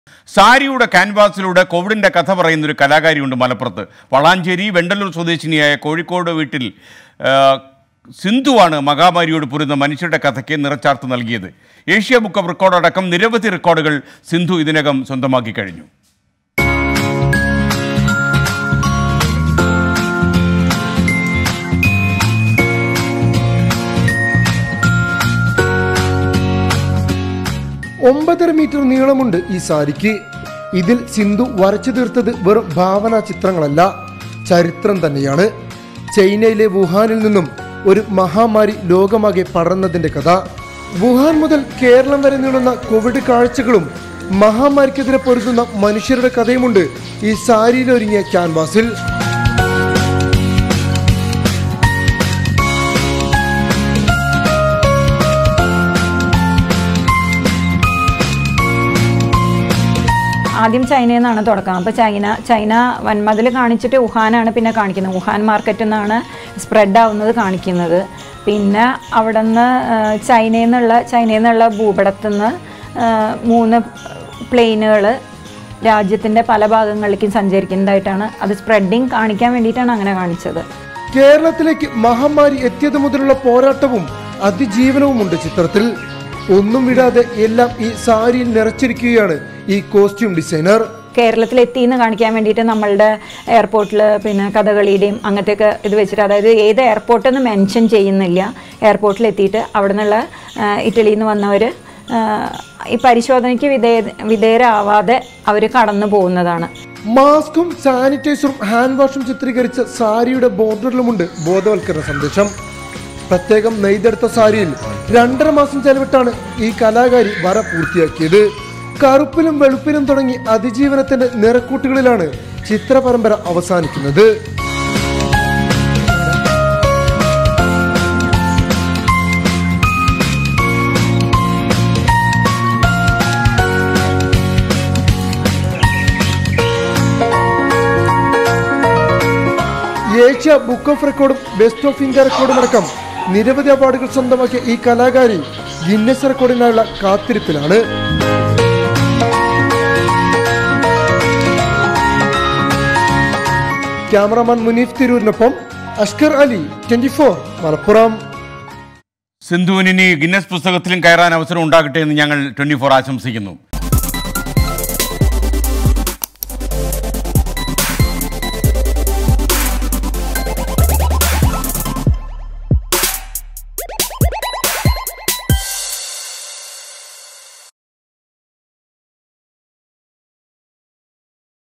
സാരിയുടെ ക്യാൻവാസിലൂടെ കോവിഡിന്റെ കഥ പറയുന്ന ഒരു കലാകാരിയുണ്ട് മലപ്പുറത്ത് വളാഞ്ചേരി വെണ്ടല്ലൂർ സ്വദേശിനിയായ കോഴിക്കോട് വീട്ടിൽ ആ, സിന്ധുവാണ് മഹാമാരിയോട് പൊരുന്ന മനുഷ്യരുടെ കഥയ്ക്ക് നിറച്ചാർത്ത് നൽകിയത് ഏഷ്യ ബുക്ക് ഓഫ് റെക്കോർഡ് അടക്കം നിരവധി റെക്കോർഡുകൾ സിന്ധു ഇതിനകം സ്വന്തമാക്കി കഴിഞ്ഞു ഒമ്പതര മീറ്റർ നീളമുണ്ട് ഈ സാരിക്ക് ഇതിൽ സിന്ധു വരച്ചു തീർത്തത് വെറും ഭാവനാ ചിത്രങ്ങളല്ല ചരിത്രം തന്നെയാണ് ചൈനയിലെ വുഹാനിൽ നിന്നും ഒരു മഹാമാരി ലോകമാകെ പടർന്നതിന്റെ കഥ വുഹാൻ മുതൽ കേരളം വരെ നീളുന്ന കോവിഡ് കാഴ്ചകളും മഹാമാരിക്കെതിരെ പൊരുതുന്ന മനുഷ്യരുടെ കഥയുമുണ്ട് ഈ സാരിയിലൊരുങ്ങിയ ക്യാൻവാസിൽ ആദ്യം ചൈനയിൽ നിന്നാണ് തുടക്കം അപ്പോൾ ചൈന ചൈന വൻമതിൽ കാണിച്ചിട്ട് വുഹാനാണ് പിന്നെ കാണിക്കുന്നത് വുഹാൻ മാർക്കറ്റിൽ നിന്നാണ് സ്പ്രെഡ് ആവുന്നത് കാണിക്കുന്നത് പിന്നെ അവിടെ നിന്ന് ചൈനയിൽ നിന്നുള്ള ചൈനയിൽ നിന്നുള്ള ഭൂപടത്തിൽ നിന്ന് മൂന്ന് പ്ലെയിനുകൾ രാജ്യത്തിൻ്റെ പല ഭാഗങ്ങളിലേക്കും സഞ്ചരിക്കുന്നതായിട്ടാണ് അത് സ്പ്രെഡിങ് കാണിക്കാൻ വേണ്ടിയിട്ടാണ് അങ്ങനെ കാണിച്ചത് കേരളത്തിലേക്ക് മഹാമാരി എത്തിയത് മുതലുള്ള പോരാട്ടവും അതിജീവനവുമുണ്ട് ചിത്രത്തിൽ ഒന്നും വിടാതെ എല്ലാം ഈ സാരിയിൽ നിറച്ചിരിക്കുകയാണ് ഈ കോസ്റ്റ്യൂം ഡിസൈനർ കേരളത്തിൽ എത്തിയെന്ന് കാണിക്കാൻ വേണ്ടിയിട്ട് നമ്മളുടെ എയർപോർട്ടിൽ പിന്നെ കഥകളിയുടെയും അങ്ങനത്തെയൊക്കെ ഇത് വെച്ചിട്ട് അതായത് ഏത് എയർപോർട്ട് എന്ന് മെൻഷൻ ചെയ്യുന്നില്ല എയർപോർട്ടിൽ എത്തിയിട്ട് അവിടെ നിന്നുള്ള ആ, ഇറ്റലിയിൽ നിന്ന് വന്നവർ ഈ പരിശോധനയ്ക്ക് വിധേയ വിധേയരാവാതെ അവർ കടന്നു പോകുന്നതാണ് മാസ്കും സാനിറ്റൈസറും ഹാൻഡ് വാഷും ചിത്രീകരിച്ച സാരിയുടെ ബോർഡറിലുമുണ്ട് ബോധവൽക്കരണ സന്ദേശം പ്രത്യേകം നെയ്തെടുത്ത സാരിയിൽ രണ്ടര മാസം ചെലവിട്ടാണ് ഈ കലാകാരി വര പൂർത്തിയാക്കിയത് കറുപ്പിലും വെളുപ്പിലും തുടങ്ങി അതിജീവനത്തിന്റെ നിറക്കൂട്ടുകളിലാണ് ചിത്രപരമ്പര അവസാനിക്കുന്നത് ഏഷ്യ ബുക്ക് ഓഫ് റെക്കോർഡും ബെസ്റ്റ് ഓഫ് ഇന്ത്യ റെക്കോർഡും അടക്കം നിരവധി അവാർഡുകൾ സ്വന്തമാക്കിയ ഈ കലാകാരി ഗിന്നസ് റെക്കോർഡിനായുള്ള കാത്തിരിപ്പിലാണ് ക്യാമറമാൻ മുനീഫ് തിരൂരിനൊപ്പം അഷ്കർ അലി ട്വന്റി ഫോർ മലപ്പുറം സിന്ധുവിന് ഇനി ഗിന്നസ് പുസ്തകത്തിലും കയറാൻ അവസരം ഉണ്ടാകട്ടെ എന്ന് ഞങ്ങൾ ട്വന്റി ഫോർ ആശംസിക്കുന്നു